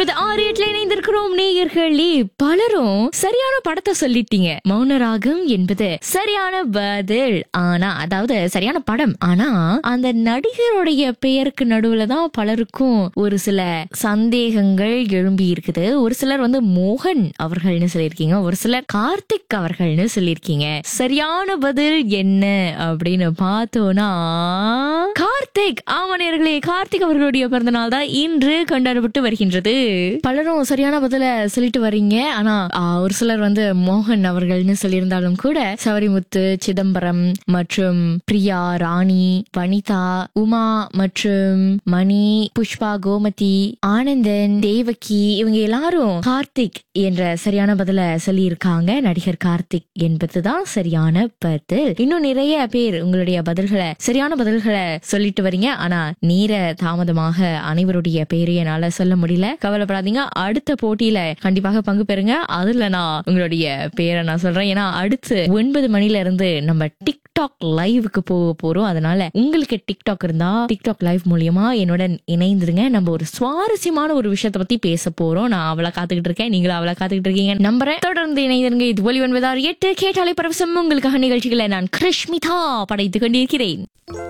ஒன்பது ஆறு எட்டுல இணைந்திருக்கிறோம் நேயர்களே பலரும் சரியான படத்தை சொல்லிட்டீங்க மௌனராகம் என்பது சரியான பதில் ஆனா அதாவது சரியான படம் ஆனா அந்த நடிகருடைய பெயருக்கு நடுவுல தான் பலருக்கும் ஒரு சில சந்தேகங்கள் எழும்பி இருக்குது ஒரு சிலர் வந்து மோகன் அவர்கள்னு சொல்லியிருக்கீங்க ஒரு சிலர் கார்த்திக் அவர்கள்னு சொல்லியிருக்கீங்க சரியான பதில் என்ன அப்படின்னு பார்த்தோம்னா கார்த்திக் ஆமா நேர்களே கார்த்திக் அவர்களுடைய பிறந்த நாள் தான் இன்று கொண்டாடப்பட்டு வருகின்றது பலரும் சரியான பதில சொல்லிட்டு வர்றீங்க ஆனா ஆ, ஒரு சிலர் வந்து மோகன் அவர்கள்னு சொல்லியிருந்தாலும் கூட சவரிமுத்து சிதம்பரம் மற்றும் பிரியா ராணி வனிதா உமா மற்றும் மணி புஷ்பா கோமதி ஆனந்தன் தேவகி இவங்க எல்லாரும் கார்த்திக் என்ற சரியான பதில சொல்லியிருக்காங்க நடிகர் கார்த்திக் என்பதுதான் சரியான பதில் இன்னும் நிறைய பேர் உங்களுடைய பதில்களை சரியான பதில்களை சொல்லிட்டு வரீங்க ஆனா நேர தாமதமாக அனைவருடைய பேரை என்னால சொல்ல முடியல கவலைப்படாதீங்க அடுத்த போட்டியில கண்டிப்பாக பங்கு பெறுங்க அதுல நான் உங்களுடைய பேரை நான் சொல்றேன் ஏன்னா அடுத்து ஒன்பது மணில இருந்து நம்ம டிக்டாக் லைவுக்கு போக போறோம் அதனால உங்களுக்கு டிக்டாக் இருந்தா டிக்டாக் லைவ் மூலியமா என்னுடன் இணைந்துருங்க நம்ம ஒரு சுவாரஸ்யமான ஒரு விஷயத்தை பத்தி பேச போறோம் நான் அவளை காத்துக்கிட்டு இருக்கேன் நீங்களும் அவளை காத்துக்கிட்டு இருக்கீங்க நம்புறேன் தொடர்ந்து இணைந்திருங்க இது ஒலி ஒன்பதாறு எட்டு கேட்டாலே பரவசம் உங்களுக்காக நிகழ்ச்சிகளை நான் கிருஷ்மிதா படைத்துக் கொண்டிருக்கிறேன்